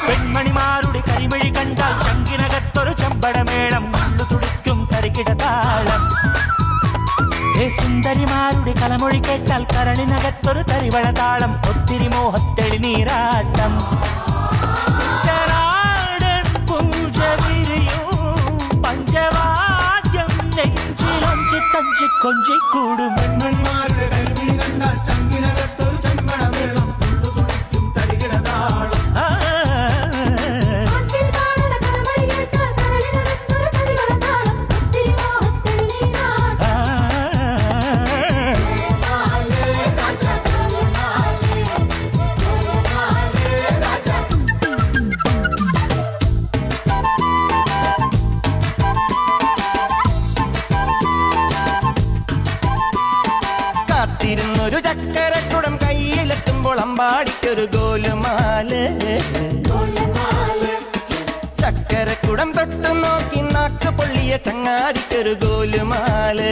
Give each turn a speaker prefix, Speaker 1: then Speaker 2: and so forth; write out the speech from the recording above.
Speaker 1: പെൺമണിമാരുടെ കരിമഴി കണ്ടാൽ ചങ്കിനകത്തൊരു ചമ്പടമേളം ഉള്ളു തുടിക്കും തരികിട താളം ഏ സുന്ദരിമാരുടെ കലമൊഴി കേട്ടാൽ കരളിനകത്തൊരു തരിവള താളം ഒത്തിരി മോഹത്തെളി നീരാട്ടം കുട്ടനാടൻ പുഞ്ചവിരിയും പഞ്ചവാദ്യം നെഞ്ചിലഞ്ചി തഞ്ചി കൊഞ്ചിക്കൂടും
Speaker 2: പെൺമണിമാരുടെ കരിമിഴി കണ്ടാൽ ചങ്കിനകത്തൊരു ചെമ്പടമേളം ഉള്ളു തുടിക്കും തരികിടതാളം
Speaker 1: ആ,
Speaker 3: കാട്ടിൽ കാണുന്ന കലമഴി കേട്ടാൽ കരളിനകത്തൊരു തരികളതാളം ഒത്തിരി മോഹത്തിൽ നീരാട്ടം
Speaker 1: ആ.
Speaker 4: കാത്തിരുന്നൊരു ചക്കരക്കുടം കയ്യിലെത്തുമ്പോൾ അമ്പാടിക്കൊരു ഗോലുമാല് ചക്കരക്കുടം തൊട്ടു നോക്കി നാക്ക് പൊള്ളിയ ചങ്ങാതിക്കൊരു ഗോലുമാല്